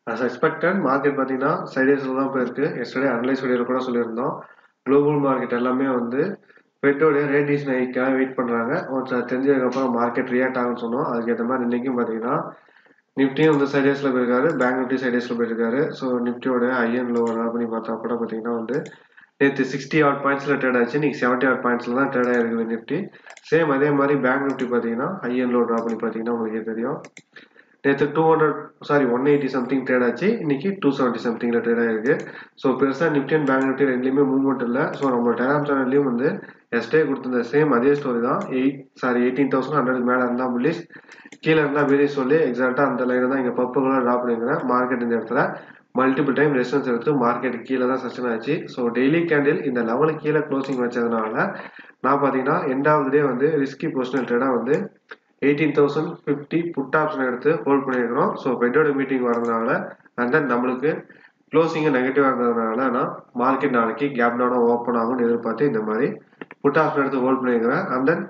as expected market பார்த்தீங்கன்னா சைடேஸில் தான் போயிருக்கு எஸ்டர்டே அனலைஸ் வீடியோவில் கூட சொல்லியிருந்தோம் குளோபல் மார்க்கெட் எல்லாமே வந்து ஃபெட்டோடைய ரேட் டிசிஷன் ஐக்காக வெயிட் பண்ணுறாங்க ஒரு தெரிஞ்சதுக்கப்புறம் மார்க்கெட் ரியாக்ட் ஆகும்னு சொன்னோம் அதுக்கேற்ற மாதிரி இன்றைக்கும் பார்த்தீங்கன்னா நிஃப்டியும் வந்து சைடேஸில் போயிருக்காரு பேங்க் நிஃப்டி சைடேஸில் போயிருக்காரு ஸோ நிஃப்டியோட ஐஎன் லோ பண்ணி பார்த்தா கூட பார்த்தீங்கன்னா வந்து நேற்று சிக்ஸ்டி ஆட் பாயிண்ட்ஸில் ட்ரேட் ஆச்சு இன்னைக்கு செவன்ட்டி ஆட் பாயிண்ட்ஸில் தான் ட்ரேட் ஆயிருக்குது நிஃப்டி சேம் அதே மாதிரி பேங்க் நிஃப்டி பார்த்தீங்கன்னா ஐஎன் லோ ட்ரா பண்ணி பார்த்தீங்கன்னா உங்களுக்கே தெரியும் நேற்று two hundred sorry one eighty something trade ஆச்சு இன்னைக்கு டூ செவன்ட்டி சம்திங்கில் ட்ரேட் ஆயிருக்கு ஸோ பெருசாக நிஃப்டி அண்ட் பேங்க் நிஃப்டி ரெண்டுலேயுமே மூவ்மெண்ட் இல்லை ஸோ நம்ம டெலாம் சேனல்லையும் வந்து எஸ்டே கொடுத்துருந்த சேம் அதே ஸ்டோரி தான் eight sorry eighteen thousand hundred மேலே இருந்தால் புள்ளிஸ் கீழே இருந்தால் பெரிய சொல்லி எக்ஸாக்டாக அந்த லைனை தான் இங்கே பப்புகளாக ட்ரா பண்ணிக்கிறேன் மார்க்கெட் இந்த இடத்துல மல்டிபிள் டைம் ரெசிஸ்டன்ஸ் எடுத்து மார்க்கெட் கீழே தான் சஸ்டன் ஆச்சு ஸோ டெய்லி கேண்டில் இந்த லெவலுக்கு கீழே க்ளோசிங் வச்சதுனால நான் பார்த்தீங்கன்னா எண்ட் ஆஃப் டே வந்து ரிஸ்கி பொசிஷனல் ட்ரேடாக வந்து eighteen thousand fifty put option எடுத்து ஹோல்ட் பண்ணியிருக்கிறோம் ஸோ பெட்டோட மீட்டிங் வரதுனால அண்ட் தென் நம்மளுக்கு க்ளோசிங்கு நெகட்டிவாக இருந்ததுனால நான் மார்க்கெட் நாளைக்கு கேப் டவுனாக ஓப்பன் ஆகும்னு எதிர்பார்த்து இந்த மாதிரி புட் ஆப்ஷன் எடுத்து ஹோல்ட் பண்ணியிருக்கிறேன் அண்ட் தென்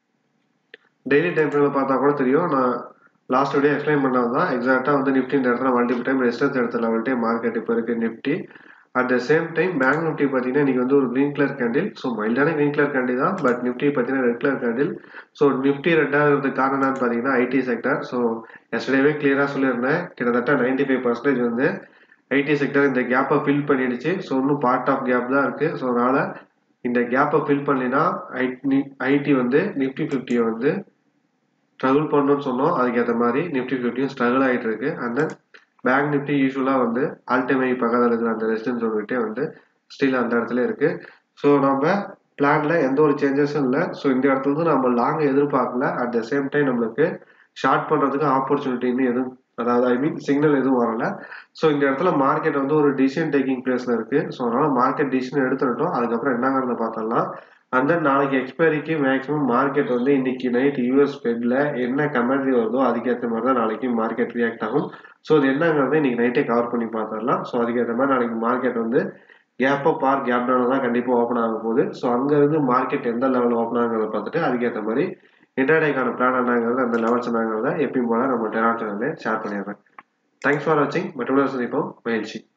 டெய்லி டைம் ஃப்ரேமில் பார்த்தா கூட தெரியும் நான் லாஸ்ட் வீடியோ எக்ஸ்பிளைன் பண்ணது தான் எக்ஸாக்டாக வந்து நிஃப்டி இந்த இடத்துல மல்டிபிள் டைம் ரெசிஸ்டன்ஸ் எடுத்த லெவல்ட்டே மார்க்கெட் இப்போ இருக்குது Nifty at the same time bank Nifty பார்த்தீங்கன்னா இன்றைக்கி வந்து ஒரு க்ரீன் கலர் கேண்டில் ஸோ மைல்டான க்ரீன் கலர் கேண்டில் தான் பட் நிஃப்டி பார்த்தீங்கன்னா red colour candle so Nifty red ஆகிறதுக்கு காரணம் என்னன்னு பார்த்தீங்கன்னா ஐடி செக்டர் ஸோ எஸ்டர்டேவே கிளியராக சொல்லியிருந்தேன் கிட்டத்தட்ட நைன்டி ஃபைவ் பர்சன்டேஜ் வந்து ஐடி செக்டர் இந்த கேப்பை ஃபில் பண்ணிடுச்சு ஸோ இன்னும் பார்ட் ஆஃப் கேப் தான் இருக்குது ஸோ அதனால் இந்த கேப்பை ஃபில் பண்ணினா ஐடி ஐடி வந்து நிஃப்டி ஃபிஃப்டியை வந்து ஸ்ட்ரகிள் பண்ணணும்னு சொன்னோம் அதுக்கேற்ற மாதிரி நிஃப்டி ஃபிஃப்டியும் ஸ்ட்ரகிள் ஆகிட்டு இருக்கு அண்ட் தென் பேங்க் நிஃப்டி யூஸ்வலாக வந்து ஆல்டைமை பக்கத்தில் இருக்கிற அந்த ரெசிடென்ஸ் ஒன்றுகிட்டே வந்து ஸ்டில் அந்த இடத்துல இருக்கு ஸோ நம்ம பிளான்ல எந்த ஒரு சேஞ்சஸும் இல்லை ஸோ இந்த இடத்துல இருந்து நம்ம லாங் எதிர்பார்க்கல அட் த சேம் டைம் நம்மளுக்கு ஷார்ட் பண்ணுறதுக்கு ஆப்பர்ச்சுனிட்டின்னு எதுவும் அதாவது ஐ மீன் சிக்னல் எதுவும் வரல ஸோ இந்த இடத்துல மார்க்கெட் வந்து ஒரு டிசிஷன் டேக்கிங் பிளேஸ்ல இருக்கு ஸோ அதனால மார்க்கெட் டிசிஷன் எடுத்துட்டோம் அதுக்கப்புறம் என்னங்கிறத பார்த்தோம்னா அண்ட் தென் நாளைக்கு எக்ஸ்பைரிக்கு மேக்ஸிமம் மார்க்கெட் வந்து இன்னைக்கு நைட் யூஎஸ் ஃபெட்ல என்ன கமெண்ட்ரி வருதோ அதுக்கேற்ற மாதிரி தான் நாளைக்கு மார்க்கெட் ரியாக்ட் ஆகும் ஸோ அது என்னங்கிறத இன்னைக்கு நைட்டே கவர் பண்ணி பார்த்துடலாம் ஸோ அதுக்கேற்ற மாதிரி நாளைக்கு மார்க்கெட் வந்து gap up or gap down தான் கண்டிப்பாக ஓப்பன் ஆக போகுது ஸோ அங்கேருந்து மார்க்கெட் எந்த லெவலில் ஓப்பன் ஆகுங்கிறத பார்த்துட்டு அதுக்கேற்ற மாதிரி இன்டர்டேக்கான பிளான் என்னங்கிறது அந்த லெவல்ஸ் என்னங்கிறத எப்பயும் போல நம்ம டெலாம் சேனல்ல ஷேர் பண்ணிடுறேன் தேங்க்ஸ் ஃபார் வாட்சிங் மற்றொரு சந்திப்போம் மகிழ்ச்சி